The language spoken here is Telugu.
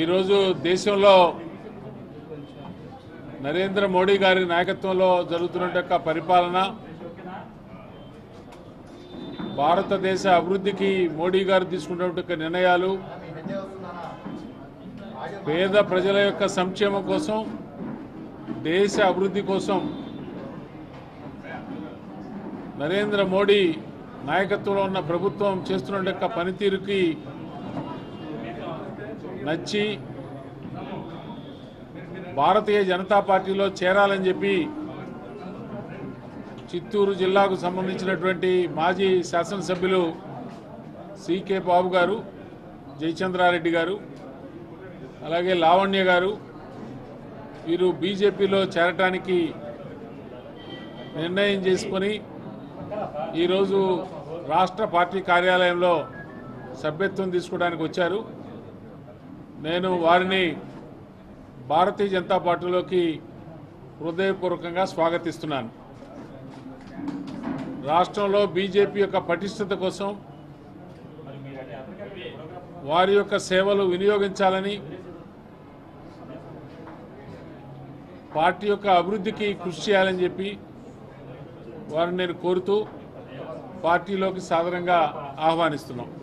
ఈరోజు దేశంలో నరేంద్ర మోడీ గారి నాయకత్వంలో జరుగుతున్న యొక్క పరిపాలన భారతదేశ అభివృద్ధికి మోడీ గారు తీసుకున్నటువంటి నిర్ణయాలు పేద ప్రజల యొక్క సంక్షేమం కోసం దేశ అభివృద్ధి కోసం నరేంద్ర మోడీ నాయకత్వంలో ఉన్న ప్రభుత్వం చేస్తున్న యొక్క పనితీరుకి నచ్చి భారతీయ జనతా పార్టీలో చేరాలని చెప్పి చిత్తూరు జిల్లాకు సంబంధించినటువంటి మాజీ శాసనసభ్యులు సికే బాబు గారు జయచంద్రారెడ్డి గారు అలాగే లావణ్య గారు వీరు బీజేపీలో చేరటానికి నిర్ణయం చేసుకొని ఈరోజు రాష్ట్ర పార్టీ కార్యాలయంలో సభ్యత్వం తీసుకోవడానికి వచ్చారు నేను వారిని భారతీయ జనతా పార్టీలోకి హృదయపూర్వకంగా స్వాగతిస్తున్నాను రాష్ట్రంలో బీజేపీ యొక్క పటిష్టత కోసం వారి యొక్క సేవలు వినియోగించాలని పార్టీ యొక్క అభివృద్ధికి కృషి చేయాలని చెప్పి వారిని నేను కోరుతూ పార్టీలోకి సాధారణంగా ఆహ్వానిస్తున్నాం